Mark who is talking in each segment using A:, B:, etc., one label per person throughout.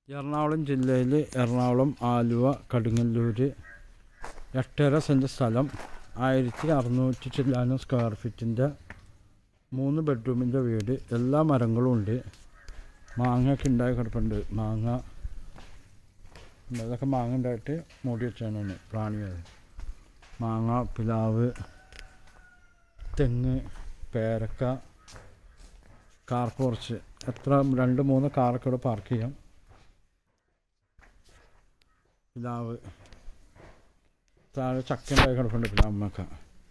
A: എറണാകുളം ജില്ലയിൽ എറണാകുളം ആലുവ കടുങ്ങല്ലൂർ എട്ടര സെൻറ്റ് സ്ഥലം ആയിരത്തി അറുന്നൂറ്റി ചില്ലാനും സ്ക്വയർ ഫീറ്റിൻ്റെ മൂന്ന് ബെഡ്റൂമിൻ്റെ വീട് എല്ലാ മരങ്ങളും ഉണ്ട് മാങ്ങയൊക്കെ ഉണ്ടായി കിടപ്പുണ്ട് മാങ്ങ ഇതൊക്കെ മാങ്ങ ഉണ്ടായിട്ട് മൂടി വെച്ചാണ് പ്രാണിയത് മാങ്ങ പിലാവ് തെങ്ങ് പേരക്ക കാർ പോർച്ച് എത്ര രണ്ട് മൂന്ന് കാറൊക്കെ ഇവിടെ പാർക്ക് ചെയ്യാം പിലാവ് താഴെ ചക്ക ഉണ്ടായി കിടപ്പുണ്ട് പിലാമ്മക്ക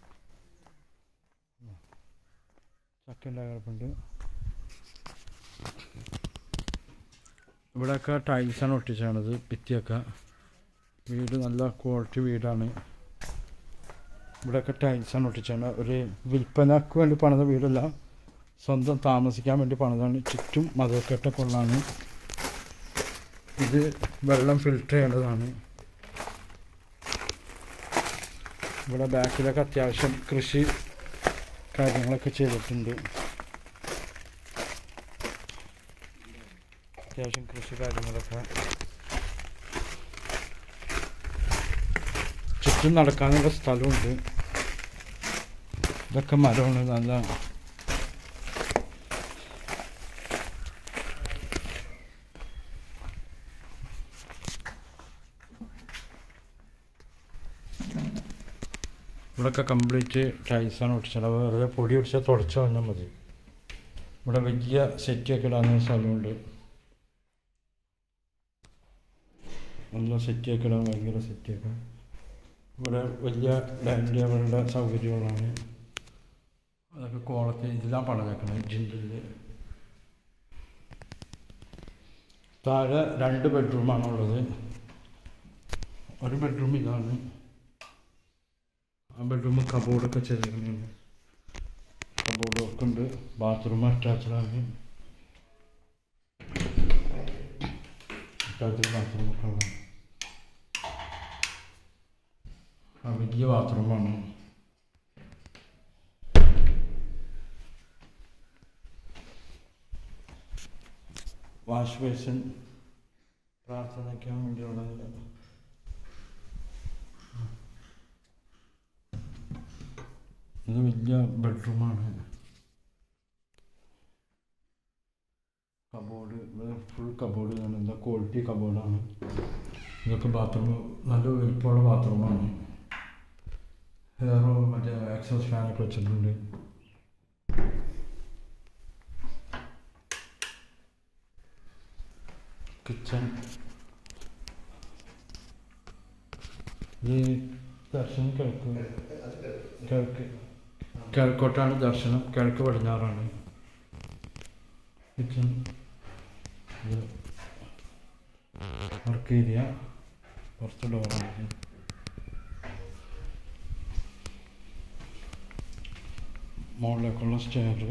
A: ചക്ക ഉണ്ടായി കിടപ്പുണ്ട് ഇവിടെയൊക്കെ ടൈൽസാണ് ഒട്ടിച്ചാണത് ഭിത്തിയൊക്കെ വീട് നല്ല ക്വാളിറ്റി വീടാണ് ഇവിടെയൊക്കെ ടൈൽസാണ് ഒട്ടിച്ചാണ് ഒരു വിൽപ്പനക്ക് വേണ്ടി പണിത വീടല്ല സ്വന്തം താമസിക്കാൻ വേണ്ടി പണിതാണ് ചുറ്റും മതക്കെട്ടൊക്കെ ഉള്ളതാണ് ഇത് വെള്ളം ഫിൽട്ടർ ചെയ്യേണ്ടതാണ് ഇവിടെ ബാക്കിലൊക്കെ അത്യാവശ്യം കൃഷി കാര്യങ്ങളൊക്കെ ചെയ്തിട്ടുണ്ട് അത്യാവശ്യം കൃഷി കാര്യങ്ങളൊക്കെ ചുറ്റും നടക്കാനുള്ള സ്ഥലമുണ്ട് ഇതൊക്കെ മരമാണ് നല്ല ഇവിടെയൊക്കെ കംപ്ലീറ്റ് ടൈൽസാണ് ഒട്ടിച്ചത് അത് വെറുതെ പൊടി ഒടിച്ചാൽ തുടച്ച് വന്നാൽ മതി ഇവിടെ വലിയ സെറ്റൊക്കെ ഇടാൻ സ്ഥലമുണ്ട് നല്ല സെറ്റൊക്കെ ഇടാൻ ഭയങ്കര സെറ്റൊക്കെ ഇവിടെ വലിയ ഡൈനിങ് ടേബിളിൻ്റെ സൗകര്യങ്ങളാണ് അതൊക്കെ ക്വാളിറ്റി ഇതിലാണ് പണിതേക്കുന്നത് ജിൻഡിൽ താഴെ രണ്ട് ബെഡ്റൂമാണുള്ളത് ഒരു ബെഡ്റൂം ഇതാണ് ആ ബെഡ്റൂം കബോർഡൊക്കെ ചെയ്തിരിക്കുന്നുണ്ട് കബോർഡ് ഒക്കെ ഉണ്ട് ബാത്റൂം അറ്റാച്ച്ഡാണ് അറ്റാച്ച്ഡ് ബാത്റൂമൊക്കെ ഉള്ളത് ആ വലിയ ബാത്റൂമാണ് വാഷ് ബേസിൻ പ്രാർത്ഥനയ്ക്കാൻ വേണ്ടിയുള്ളത് ഇത് വലിയ ബെഡ്റൂമാണ് കബോർഡ് ഇത് ഫുൾ കബോർഡ് ആണ് എന്താ ക്വാളിറ്റി കബോർഡാണ് ഇതൊക്കെ ബാത്റൂം നല്ല വലിപ്പമുള്ള ബാത്റൂമാണ് വേറെ മറ്റേ എക്സോസ് ഫാനൊക്കെ വെച്ചിട്ടുണ്ട് കിച്ചൺ ഈ ദർശനം കിഴക്ക് കിഴക്ക് കിഴക്കോട്ടാണ് ദർശനം കിഴക്ക് പടിഞ്ഞാറാണ് കിച്ചൺ വർക്ക് ഏരിയ കുറച്ച് ഡോറാണ് മുകളിലേക്കുള്ള സ്റ്റെയർ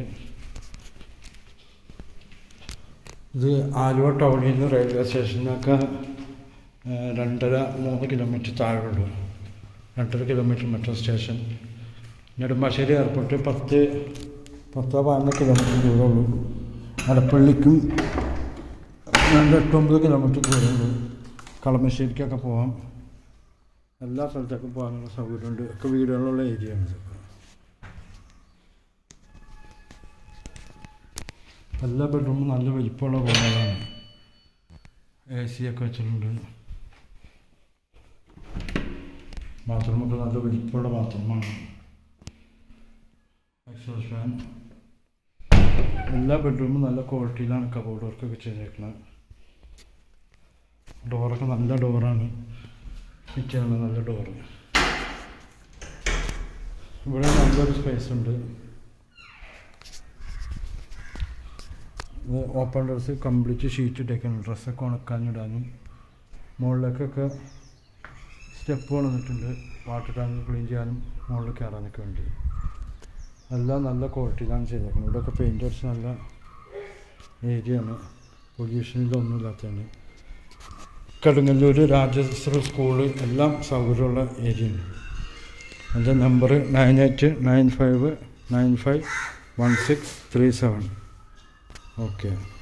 A: ഇത് ആലുവ ടൗണിൽ നിന്ന് റെയിൽവേ സ്റ്റേഷനൊക്കെ ഏഹ്, രണ്ടര മൂന്ന് കിലോമീറ്റർ താഴെയുള്ളൂ രണ്ടര kilometre metro station Nedumbassery airport പത്ത് പത്തോ പതിനൊന്ന് കിലോമീറ്റർ ദൂരമുള്ളൂ അടപ്പള്ളിക്കും രണ്ട് എട്ടൊമ്പത് കിലോമീറ്റർ ദൂരമുള്ളൂ കളമശ്ശേരിക്കൊക്കെ പോകാം എല്ലാ സ്ഥലത്തേക്കും പോകാനുള്ള സൗകര്യമുണ്ട് ഒക്കെ വീടുകളുള്ള ഏരിയയാണ് ഇതൊക്കെ എല്ലാ ബെഡ്റൂമും നല്ല വലിപ്പമുള്ള റൂമുകളാണ് എ സി ഒക്കെ വെച്ചിട്ടുണ്ട് ബാത്റൂമൊക്കെ നല്ല വലിപ്പമുള്ള ബാത്റൂമാണ് എക്സോസ് ഫാൻ എല്ലാ ബെഡ്റൂമും നല്ല ക്വാളിറ്റിയിലാണ് കബോർഡ് വർക്കൊക്കെ ചെയ്തേക്കുന്നത് ഡോറൊക്കെ നല്ല ഡോറാണ് കിച്ചണിൽ നല്ല ഡോറ് ഇവിടെ നല്ലൊരു സ്പേസ് ഉണ്ട് ഇത് ഓപ്പൺ ഡ്രസ്സ് കംപ്ലീറ്റ് ഷീറ്റ് ഇട്ടേക്കാണ് ഡ്രസ്സൊക്കെ ഉണക്കാനിടാനും മുകളിലേക്കൊക്കെ സ്റ്റെപ്പ് വന്നിട്ടുണ്ട് വാട്ടർ ടാങ്ക് ക്ലീൻ ചെയ്യാനും മുകളിൽ കയറാനൊക്കെ ഉണ്ട് എല്ലാം നല്ല ക്വാളിറ്റിയിലാണ് ചെയ്തേക്കുന്നത് ഇവിടെയൊക്കെ പെയിൻ്റ് അടിച്ച് നല്ല ഏരിയയാണ് പൊല്യൂഷനിലൊന്നും ഇല്ലാത്തതാണ് കടുങ്ങല്ലൂർ രാജശ്രീ സ്കൂള് എല്ലാം സൗകര്യമുള്ള ഏരിയയാണ് എൻ്റെ number nine eight nine five nine five one six three seven okay